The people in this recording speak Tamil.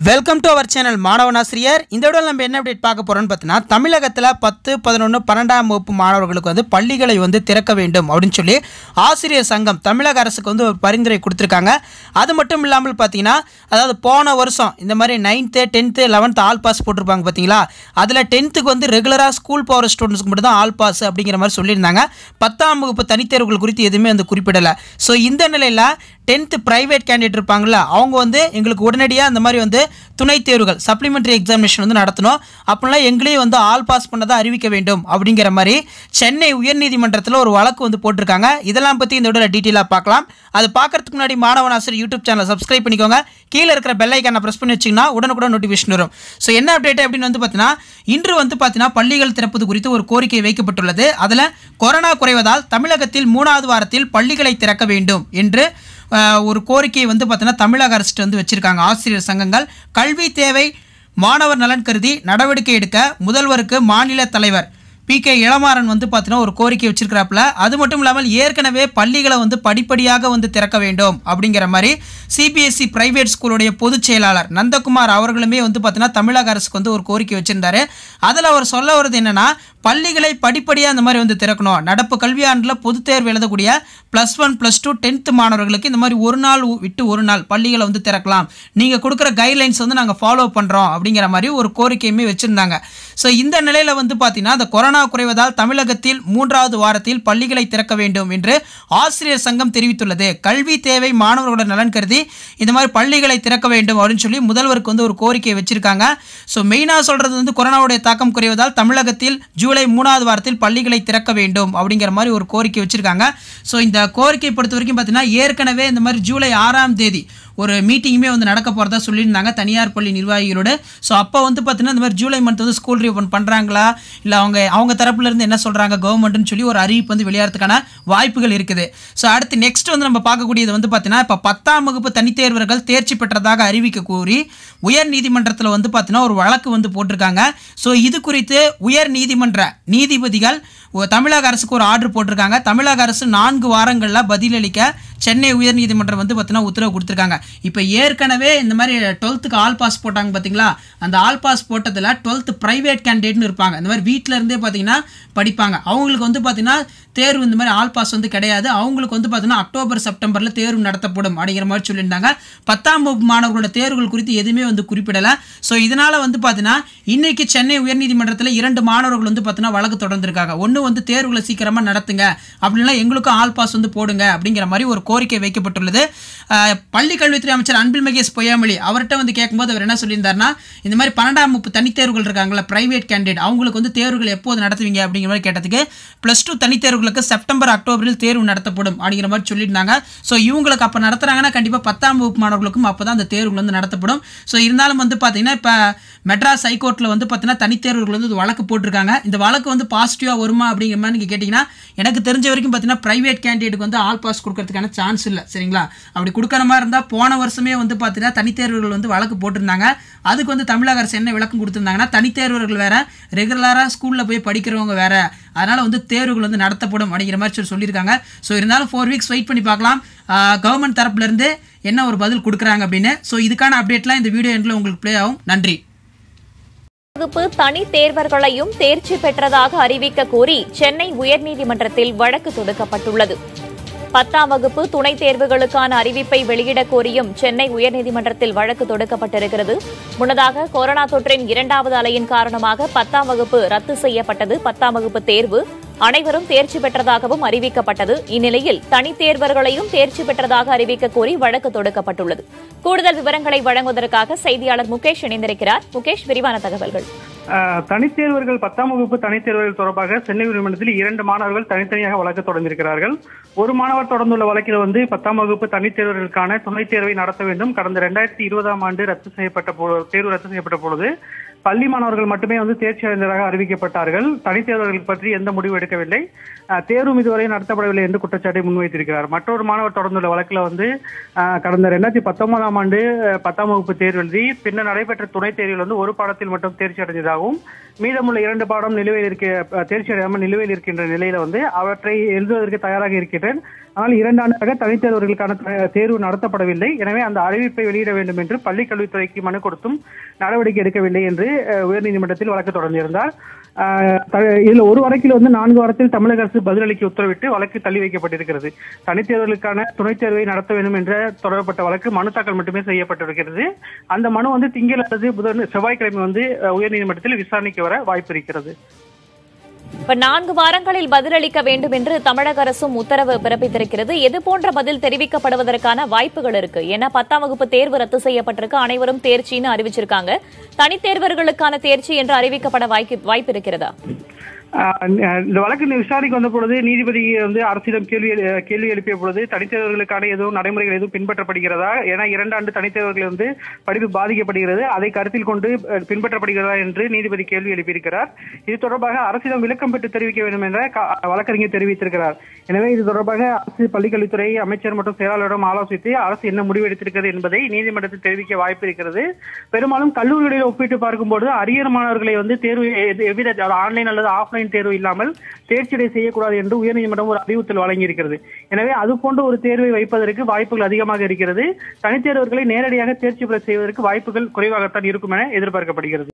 வெல்கம் டு அவர் சேனல் மாணவனாசிரியர் இந்த விட நம்ம என்ன அப்டேட் பார்க்க போறோம்னு பார்த்தீங்கன்னா தமிழகத்தில் பத்து பதினொன்று பன்னெண்டாம் வகுப்பு மாணவர்களுக்கு வந்து பள்ளிகளை வந்து திறக்க வேண்டும் அப்படின்னு சொல்லி ஆசிரியர் சங்கம் தமிழக அரசுக்கு வந்து ஒரு பரிந்துரை கொடுத்துருக்காங்க அது மட்டும் இல்லாமல் பார்த்தீங்கன்னா அதாவது போன வருஷம் இந்த மாதிரி ninth tenth eleventh all pass போட்டிருப்பாங்க பார்த்தீங்களா அதில் டென்த்துக்கு வந்து ரெகுலராக ஸ்கூல் போகிற ஸ்டூடெண்ட்ஸ்க்கு மட்டும் தான் ஆல் பாஸ் அப்படிங்கிற மாதிரி சொல்லியிருந்தாங்க பத்தாம் வகுப்பு தனித்தேர்வுகள் குறித்து எதுவுமே வந்து குறிப்பிடலை ஸோ இந்த நிலையில் டென்த்து ப்ரைவேட் கேண்டிடேட் இருப்பாங்கள்ல அவங்க வந்து எங்களுக்கு உடனடியாக இந்த மாதிரி வந்து துணைத் தேர்வுகள் சப்ளிமெண்ட்ரி எக்ஸாமினேஷன் வந்து நடத்தணும் அப்படிலாம் எங்களையும் வந்து ஆல் பாஸ் பண்ணதை அறிவிக்க வேண்டும் அப்படிங்கிற மாதிரி சென்னை உயர்நீதிமன்றத்தில் ஒரு வழக்கு வந்து போட்டிருக்காங்க இதெல்லாம் பற்றி இந்த விட டீட்டெயிலாக பார்க்கலாம் அது பார்க்கறதுக்கு முன்னாடி மாணவனாசர் யூடியூப் சேனலை சப்ஸ்கிரைப் பண்ணிக்கோங்க கீழே இருக்கிற பெல் ஐக்கானை ப்ரெஸ் பண்ணி வச்சிங்கன்னா உடனுக்குடன் நோட்டிஃபிகேஷன் வரும் ஸோ என்ன அப்டேட் அப்படின்னு வந்து பார்த்தீங்கன்னா இன்று வந்து பார்த்தீங்கன்னா பள்ளிகள் திறப்பது குறித்து ஒரு கோரிக்கை வைக்கப்பட்டுள்ளது அதில் கொரோனா குறைவதால் தமிழகத்தில் மூணாவது வாரத்தில் பள்ளிகளை திறக்க வேண்டும் என்று அஹ், ஒரு கோரிக்கையை வந்து பார்த்தீங்கன்னா தமிழக அரசுட்டு வந்து வச்சிருக்காங்க ஆசிரியர் சங்கங்கள் கல்வி தேவை மாணவர் நலன் கருதி நடவடிக்கை எடுக்க முதல்வருக்கு மாநில தலைவர் பி கே இளமாறன் வந்து பார்த்தீங்கன்னா ஒரு கோரிக்கை வச்சிருக்கிறாப்புல அது மட்டும் இல்லாமல் ஏற்கனவே பள்ளிகளை வந்து படிப்படியாக வந்து திறக்க வேண்டும் அப்படிங்கிற மாதிரி சிபிஎஸ்சி பிரைவேட் ஸ்கூலுடைய பொதுச் செயலாளர் நந்தகுமார் அவர்களுமே வந்து பார்த்தீங்கன்னா தமிழக அரசுக்கு வந்து ஒரு கோரிக்கை வச்சிருந்தாரு அதில் அவர் சொல்ல வர்றது என்னன்னா பள்ளிகளை படிப்படியாக இந்த மாதிரி வந்து திறக்கணும் நடப்பு கல்வியாண்டில் பொதுத் தேர்வு எழுதக்கூடிய plus one plus two tenth மாணவர்களுக்கு இந்த மாதிரி ஒரு நாள் உ- விட்டு ஒரு நாள் பள்ளிகளை வந்து திறக்கலாம் நீங்கள் கொடுக்குற கைட்லைன்ஸ் வந்து நாங்கள் ஃபாலோ பண்ணுறோம் அப்படிங்கிற மாதிரி ஒரு கோரிக்கையுமே வச்சுருந்தாங்க ஸோ இந்த நிலையில் வந்து பார்த்தீங்கன்னா இந்த கொரோனா குறைவதால் தமிழகத்தில் மூன்றாவது வாரத்தில் பள்ளிகளை திறக்க வேண்டும் என்று ஆசிரியர் சங்கம் தெரிவித்துள்ளது கல்வி தேவை மாணவர்களோட நலன் கருதி இந்த மாதிரி பள்ளிகளை திறக்க வேண்டும் அப்படின்னு சொல்லி முதல்வருக்கு வந்து ஒரு கோரிக்கை வச்சிருக்காங்க ஸோ மெயினாக சொல்கிறது வந்து கொரோனாவுடைய தாக்கம் குறைவதால் தமிழகத்தில் ஜூலை மூணாவது வாரத்தில் பள்ளிகளை திறக்க வேண்டும் அப்படிங்கிற மாதிரி ஒரு கோரிக்கை வச்சிருக்காங்க ஸோ இந்த கோரிக்கை பொறுத்த வரைக்கும் பார்த்தீங்கன்னா ஏற்கனவே இந்த மாதிரி ஜூலை ஆறாம் தேதி ஒரு மீட்டிங்குமே வந்து நடக்க போகிறதா சொல்லியிருந்தாங்க தனியார் பள்ளி நிர்வாகிகளோட ஸோ அப்போ வந்து பார்த்தீங்கன்னா இந்த மாதிரி ஜூலை மந்த் வந்து ஸ்கூல் ரீஓப்பன் பண்ணுறாங்களா இல்லை அவங்க அவங்க தரப்புல இருந்து என்ன சொல்கிறாங்க கவர்மெண்ட்னு சொல்லி ஒரு அறிவிப்பு வந்து வெளியாகிறதுக்கான வாய்ப்புகள் இருக்குது ஸோ அடுத்து நெக்ஸ்ட் வந்து நம்ம பார்க்கக்கூடியது வந்து பார்த்தீங்கன்னா இப்போ பத்தாம் வகுப்பு தனித்தேர்வர்கள் தேர்ச்சி பெற்றதாக அறிவிக்க கூறி உயர் நீதிமன்றத்தில் வந்து பார்த்தீங்கன்னா ஒரு வழக்கு வந்து போட்டிருக்காங்க ஸோ இது குறித்து உயர் நீதிமன்ற நீதிபதிகள் ஒ- தமிழக அரசுக்கு ஒரு ஆர்டர் போட்டிருக்காங்க தமிழக அரசு நான்கு வாரங்களில் பதிலளிக்க சென்னை உயர்நீதிமன்றம் வந்து பார்த்தீங்கன்னா உத்தரவு கொடுத்துருக்காங்க இப்போ ஏற்கனவே இந்த மாதிரி டுவெல்த்துக்கு ஆல் பாஸ் போட்டாங்க பார்த்தீங்களா அந்த ஆல் பாஸ் போட்டதில் டுவெல்த்து ப்ரைவேட் கேண்டிடேட்னு இருப்பாங்க இந்த மாதிரி வீட்டில் இருந்தே பார்த்தீங்கன்னா படிப்பாங்க அவங்களுக்கு வந்து பார்த்தீங்கன்னா தேர்வு இந்த மாதிரி ஆல் பாஸ் வந்து கிடையாது அவங்களுக்கு வந்து பார்த்தீங்கன்னா அக்டோபர் செப்டம்பரில் தேர்வு நடத்தப்படும் அப்படிங்கிற மாதிரி சொல்லியிருந்தாங்க பத்தாம் வகுப்பு மாணவர்களோட தேர்வுகள் குறித்து எதுவுமே வந்து குறிப்பிடலை ஸோ இதனால் வந்து பார்த்தீங்கன்னா இன்னைக்கு சென்னை உயர்நீதிமன்றத்தில் இரண்டு மாணவர்கள் வந்து பார்த்தீங்கன்னா வழக்கு தொடர்ந்துருக்காங்க ஒன்று வந்து தேர்வுகளை சீக்கிரமாக நடத்துங்க அப்படின்னா எங்களுக்கும் ஆல் பாஸ் வந்து போடுங்க அப்படிங்கிற மாதிரி ஒரு கோரிக்கை வைக்கப்பட்டுள்ளது ஆஹ் பள்ளி கல்வித்துறை அமைச்சர் அன்பில் மகேஷ் பொய்யாமொழி அவர்கிட்ட வந்து கேட்கும்போது அவர் என்ன சொல்லியிருந்தாருன்னா இந்த மாதிரி பன்னெண்டாம் வகுப்பு தனித்தேர்வுகள் இருக்காங்களா பிரைவேட் கேண்டிடேட் அவங்களுக்கு வந்து தேர்வுகள் எப்போது நடத்துவீங்க அப்படிங்கிற மாதிரி கேட்டதுக்கு ப்ளஸ் டூ தனித்தேர்வுகளுக்கு செப்டம்பர் அக்டோபரில் தேர்வு நடத்தப்படும் அப்படிங்கிற மாதிரி சொல்லியிருந்தாங்க ஸோ இவங்களுக்கு அப்போ நடத்துகிறாங்கன்னா கண்டிப்பாக பத்தாம் வகுப்பு மாணவர்களுக்கும் அப்போ தான் அந்த தேர்வுகள் வந்து நடத்தப்படும் ஸோ இருந்தாலும் வந்து பார்த்தீங்கன்னா இப்போ மெட்ராஸ் ஹைகோர்ட்டில் வந்து பார்த்தீங்கன்னா தனித்தேர்வுகள் வந்து ஒரு வழக்கு போட்டிருக்காங்க இந்த வழக்கு வந்து பாசிட்டிவாக வருமா அப்படிங்கிற மாதிரி நீங்கள் கேட்டிங்கன்னா எனக்கு தெரிஞ்ச வரைக்கும் பார்த்தீங்கன்னா ப்ரைவேட் கேண்டிடேட்டுக்கு வந்து ஆல் பாஸ் கொடுக்கறதுக்கான சான்ஸ் இல்லை சரிங்களா அப்படி கொடுக்குற மாதிரி இருந்தால் போன வருஷமே வந்து பார்த்தீங்கன்னா தனித்தேர்வுகள் வந்து வழக்கு போட்டிருந்தாங்க அதுக்கு வந்து தமிழக அரசு என்ன விளக்கம் கொடுத்துருந்தாங்கன்னா தனித்தேர்வர்கள் வேற ரெகுலராக ஸ்கூலில் போய் படிக்கிறவங்க வேற அதனால் வந்து தேர்வுகள் வந்து நடத்தப்படும் அப்படிங்கிற மாதிரி சொல்லி சொல்லியிருக்காங்க ஸோ இருந்தாலும் ஃபோர் வீக்ஸ் வெயிட் பண்ணி பார்க்கலாம் கவர்மெண்ட் தரப்புலேருந்து என்ன ஒரு பதில் கொடுக்குறாங்க அப்படின்னு ஸோ இதுக்கான அப்டேட்லாம் இந்த வீடியோ எண்டில் உங்களுக்கு ப்ளே ஆகும் நன்றி வகுப்பு தனி தேர்வர்களையும் தேர்ச்சி பெற்றதாக அறிவிக்க கோரி சென்னை உயர்நீதிமன்றத்தில் வழக்கு தொடுக்கப்பட்டுள்ளது பத்தாம் வகுப்பு துணைத் தேர்வுகளுக்கான அறிவிப்பை வெளியிடக் கோரியும் சென்னை உயர்நீதிமன்றத்தில் வழக்கு தொடுக்கப்பட்டிருக்கிறது முன்னதாக கொரோனா தொற்றின் இரண்டாவது அலையின் காரணமாக பத்தாம் வகுப்பு ரத்து செய்யப்பட்டது பத்தாம் வகுப்பு தேர்வு அனைவரும் தேர்ச்சி பெற்றதாகவும் அறிவிக்கப்பட்டது இந்நிலையில் தனித் தேர்வர்களையும் தேர்ச்சி பெற்றதாக அறிவிக்க கோரி வழக்கு தொடுக்கப்பட்டுள்ளது கூடுதல் விவரங்களை வழங்குவதற்காக செய்தியாளர் முகேஷ் இணைந்திருக்கிறார் முகேஷ் விரிவான தகவல்கள் ஆஹ் தனித்தேர்வர்கள் பத்தாம் வகுப்பு தனித்தேர்வர்கள் தொடர்பாக சென்னை உயர்மன்றத்தில் இரண்டு மாணவர்கள் தனித்தனியாக வழக்கு தொடர்ந்திருக்கிறார்கள் ஒரு மாணவர் தொடர்ந்துள்ள வழக்கில் வந்து பத்தாம் வகுப்பு தனித்தேர்வர்களுக்கான துணைத் தேர்வை நடத்த வேண்டும் கடந்த ரெண்டாயிரத்தி இருபதாம் ஆண்டு ரத்து செய்யப்பட்ட போ- தேர்வு ரத்து செய்யப்பட்ட பொழுது பள்ளி மாணவர்கள் மட்டுமே வந்து தேர்ச்சி அடைந்ததாக அறிவிக்கப்பட்டார்கள் தனித்தேர்வர்கள் பற்றி எந்த முடிவு எடுக்கவில்லை ஆஹ் தேர்வும் இதுவரை நடத்தப்படவில்லை என்று குற்றச்சாட்டை முன்வைத்திருக்கிறார் மற்றொரு மாணவர் தொடர்ந்துள்ள வழக்கில் வந்து ஆஹ் கடந்த ரெண்டாயிரத்தி பத்தொன்பதாம் ஆண்டு ஆஹ் பத்தாம் வகுப்பு தேர்வு எழுதி பின்னர் நடைபெற்ற துணைத் தேர்வில் வந்து ஒரு பாடத்தில் மட்டும் தேர்ச்சி அடைந்ததாகவும் மீதமுள்ள இரண்டு பாடம் நிலுவையில் இருக்க அஹ் தேர்ச்சி அடையாமல் நிலுவையில் இருக்கின்ற நிலையில வந்து அவற்றை எழுதுவதற்கு தயாராக இருக்கின்றேன் ஆனால் இரண்டு ஆண்டாக தனித் தேர்வர்களுக்கான த- தேர்வு நடத்தப்படவில்லை எனவே அந்த அறிவிப்பை வெளியிட வேண்டும் என்று பள்ளிக் கல்வித்துறைக்கு மனு கொடுத்தும் நடவடிக்கை எடுக்கவில்லை என்று அஹ், உயர்நீதிமன்றத்தில் வழக்கு தொடர்ந்திருந்தார் அஹ், த- இதுல ஒரு வழக்கில் வந்து நான்கு வாரத்தில் தமிழக அரசு பதிலளிக்க உத்தரவிட்டு வழக்கு தள்ளி வைக்கப்பட்டிருக்கிறது தனித் தேர்தலுக்கான துணைத் தேர்வை நடத்த வேண்டும் என்ற தொடரப்பட்ட வழக்கு மனு தாக்கல் மட்டுமே செய்யப்பட்டிருக்கிறது அந்த மனு வந்து திங்கள் அல்லது புதன் செவ்வாய்க்கிழமை வந்து அஹ், உயர்நீதிமன்றத்தில் விசாரணைக்கு வர வாய்ப்பு இருக்கிறது இப்ப நான்கு வாரங்களில் பதிலளிக்க வேண்டும் என்று தமிழக அரசும் உத்தரவு பிறப்பித்திருக்கிறது எது போன்ற பதில் தெரிவிக்கப்படுவதற்கான வாய்ப்புகள் இருக்கு ஏன்னா பத்தாம் வகுப்பு தேர்வு ரத்து செய்யப்பட்டிருக்கு அனைவரும் தேர்ச்சின்னு அறிவிச்சிருக்காங்க தனித் தேர்வர்களுக்கான தேர்ச்சி என்று அறிவிக்கப்பட வாய்ப்பு வாய்ப்பு இருக்கிறதா ஆஹ் இந்த வழக்கு விசாரணைக்கு வந்த பொழுது நீதிபதி வந்து அரசிடம் கேள்வி எழு- கேள்வி எழுப்பிய பொழுது தனித்தேர்வர்களுக்கான எதுவும் நடைமுறைகள் எதுவும் பின்பற்றப்படுகிறதா ஏன்னா இரண்டு ஆண்டு தனித்தேர்வர்கள் வந்து படிப்பு பாதிக்கப்படுகிறது அதை கருத்தில் கொண்டு அஹ், பின்பற்றப்படுகிறதா என்று நீதிபதி கேள்வி எழுப்பியிருக்கிறார் இது தொடர்பாக அரசிடம் விளக்கம் பெற்று தெரிவிக்க வேண்டும் என்ற க- வழக்கறிஞர் தெரிவித்திருக்கிறார் எனவே இது தொடர்பாக அரசு பள்ளிக்கல்வித்துறை அமைச்சர் மற்றும் செயலாளரிடம் ஆலோசித்து அரசு என்ன முடிவு எடுத்திருக்கிறது என்பதை நீதிமன்றத்தில் தெரிவிக்க வாய்ப்பு இருக்கிறது பெரும்பாலும் கல்லூரிகளில் ஒப்பிட்டு பார்க்கும்போது அரியர் மாணவர்களை வந்து தேர்வு எது- எவ்வித ஆன்லைன் அல்லது ஆஃப்லைன் தேர்வு இல்லாமல் தேர்ச்சியடை செய்யக்கூடாது என்று உயர்நீதிமன்றம் ஒரு அறிவுறுத்தல் வழங்கியிருக்கிறது எனவே அது போன்ற ஒரு தேர்வை வைப்பதற்கு வாய்ப்புகள் அதிகமாக இருக்கிறது தனித்தேர்வர்களை நேரடியாக தேர்ச்சி பெற செய்வதற்கு வாய்ப்புகள் குறைவாகத்தான் இருக்கும் என எதிர்பார்க்கப்படுகிறது